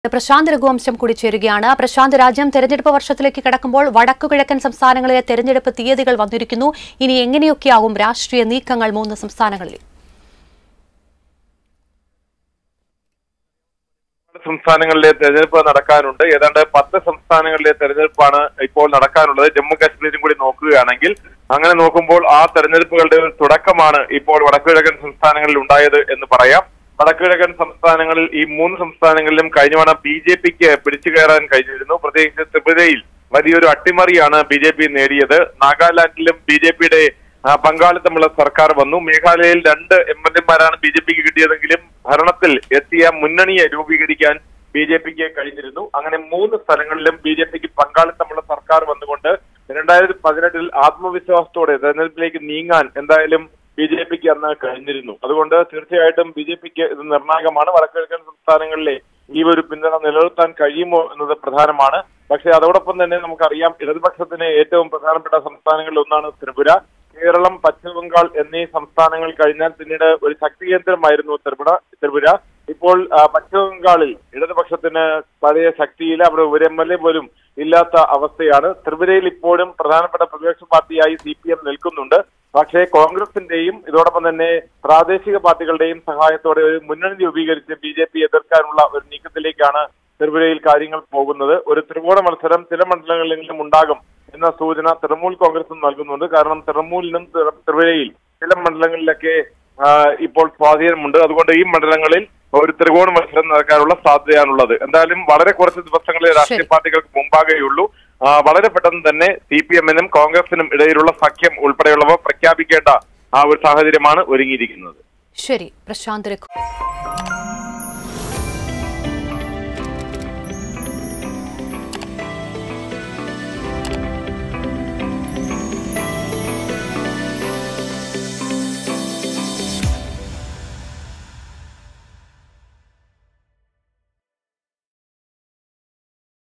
പ്രശാന്ത് രഘുവംശം കൂടി ചേരുകയാണ് പ്രശാന്ത് രാജ്യം തെരഞ്ഞെടുപ്പ് വർഷത്തിലേക്ക് കടക്കുമ്പോൾ വടക്കു കിഴക്കൻ സംസ്ഥാനങ്ങളിലെ തെരഞ്ഞെടുപ്പ് തീയതികൾ വന്നിരിക്കുന്നു ഇനി എങ്ങനെയൊക്കെയാവും രാഷ്ട്രീയ നീക്കങ്ങൾ മൂന്ന് സംസ്ഥാനങ്ങളിൽ സംസ്ഥാനങ്ങളിലെ തെരഞ്ഞെടുപ്പ് നടക്കാനുണ്ട് ഏതാണ്ട് പത്ത് സംസ്ഥാനങ്ങളിലെ തെരഞ്ഞെടുപ്പാണ് ഇപ്പോൾ നടക്കാനുള്ളത് ജമ്മു കാശ്മീരും കൂടി നോക്കുകയാണെങ്കിൽ അങ്ങനെ നോക്കുമ്പോൾ ആ തെരഞ്ഞെടുപ്പുകളുടെ ഒരു തുടക്കമാണ് ഇപ്പോൾ വടക്കുകിഴക്കൻ സംസ്ഥാനങ്ങളിൽ ഉണ്ടായത് എന്ന് പറയാം വടക്കുകിഴക്കൻ സംസ്ഥാനങ്ങളിൽ ഈ മൂന്ന് സംസ്ഥാനങ്ങളിലും കഴിഞ്ഞ തവണ ബി ജെ പിക്ക് പിടിച്ചു കയറാൻ കഴിഞ്ഞിരുന്നു പ്രത്യേകിച്ച് ത്രിപുരയിൽ വലിയൊരു അട്ടിമറിയാണ് ബി ജെ പി നേടിയത് നാഗാലാൻഡിലും ബി ജെ പിയുടെ പങ്കാളിത്തമുള്ള സർക്കാർ വന്നു മേഘാലയയിൽ രണ്ട് എം എൽ എമാരാണ് ബി ജെ പിക്ക് കിട്ടിയതെങ്കിലും ഭരണത്തിൽ എത്തിയ മുന്നണിയെ രൂപീകരിക്കാൻ ബി ജെ പിക്ക് കഴിഞ്ഞിരുന്നു അങ്ങനെ മൂന്ന് സ്ഥലങ്ങളിലും ബി ജെ പിക്ക് പങ്കാളിത്തമുള്ള സർക്കാർ വന്നുകൊണ്ട് രണ്ടായിരത്തി പതിനെട്ടിൽ ആത്മവിശ്വാസത്തോടെ തെരഞ്ഞെടുപ്പിലേക്ക് നീങ്ങാൻ എന്തായാലും ബി ജെ പിക്ക് അന്ന് കഴിഞ്ഞിരുന്നു അതുകൊണ്ട് തീർച്ചയായിട്ടും ബി ജെ പിക്ക് ഇത് നിർണായകമാണ് വടക്കിഴക്കൻ സംസ്ഥാനങ്ങളിലെ ഈ ഒരു പിന്തുണ നിലനിർത്താൻ കഴിയുമോ എന്നത് പ്രധാനമാണ് പക്ഷേ അതോടൊപ്പം തന്നെ നമുക്കറിയാം ഇടതുപക്ഷത്തിന് ഏറ്റവും പ്രധാനപ്പെട്ട സംസ്ഥാനങ്ങളിൽ ഒന്നാണ് ത്രിപുര കേരളം പശ്ചിമ ബംഗാൾ എന്നീ സംസ്ഥാനങ്ങൾ കഴിഞ്ഞാൽ പിന്നീട് ഒരു ശക്തി കേന്ദ്രമായിരുന്നു ത്രിപുര ത്രിപുര ഇപ്പോൾ ആ, പശ്ചിമ ബംഗാളിൽ ഇടതുപക്ഷത്തിന് പഴയ ശക്തിയില്ല അവിടെ ഒരു എം എൽ എ പോലും ഇല്ലാത്ത അവസ്ഥയാണ് ത്രിപുരയിൽ ഇപ്പോഴും പ്രധാനപ്പെട്ട പ്രതിപക്ഷ പാർട്ടിയായി സി പി എം നിൽക്കുന്നുണ്ട് പക്ഷേ കോൺഗ്രസിന്റെയും ഇതോടൊപ്പം തന്നെ പ്രാദേശിക പാർട്ടികളുടെയും സഹായത്തോടെ ഒരു മുന്നണി രൂപീകരിച്ച് ബി ജെ പി എതിർക്കാനുള്ള ഒരു നീക്കത്തിലേക്കാണ് ത്രിപുരയിൽ കാര്യങ്ങൾ പോകുന്നത് ഒരു ത്രികോണ മത്സരം ചില മണ്ഡലങ്ങളിലെങ്കിലും ഉണ്ടാകും എന്ന സൂചന തൃണമൂൽ കോൺഗ്രസും നൽകുന്നുണ്ട് കാരണം തൃണമൂലിനും ത്രി- ത്രിപുരയിൽ ചില മണ്ഡലങ്ങളിലൊക്കെ ആ, ഇപ്പോൾ സ്വാധീനമുണ്ട് അതുകൊണ്ട് ഈ മണ്ഡലങ്ങളിൽ ഒരു ത്രികോണ മത്സരം നടക്കാനുള്ള സാധ്യതയാണുള്ളത് എന്തായാലും വളരെ കുറച്ച് ദിവസങ്ങളെ രാഷ്ട്രീയ പാർട്ടികൾക്ക് മുമ്പാകെയുള്ളൂ ആ, വളരെ പെട്ടെന്ന് തന്നെ സി പി എമ്മിനും കോൺഗ്രസിനും ഇടയിലുള്ള സഖ്യം ഉൾപ്പെടെയുള്ളവ പ്രഖ്യാപിക്കേണ്ട ആ ഒരു സാഹചര്യമാണ് ഒരുങ്ങിയിരിക്കുന്നത് ശരി പ്രശാന്ത് രഘു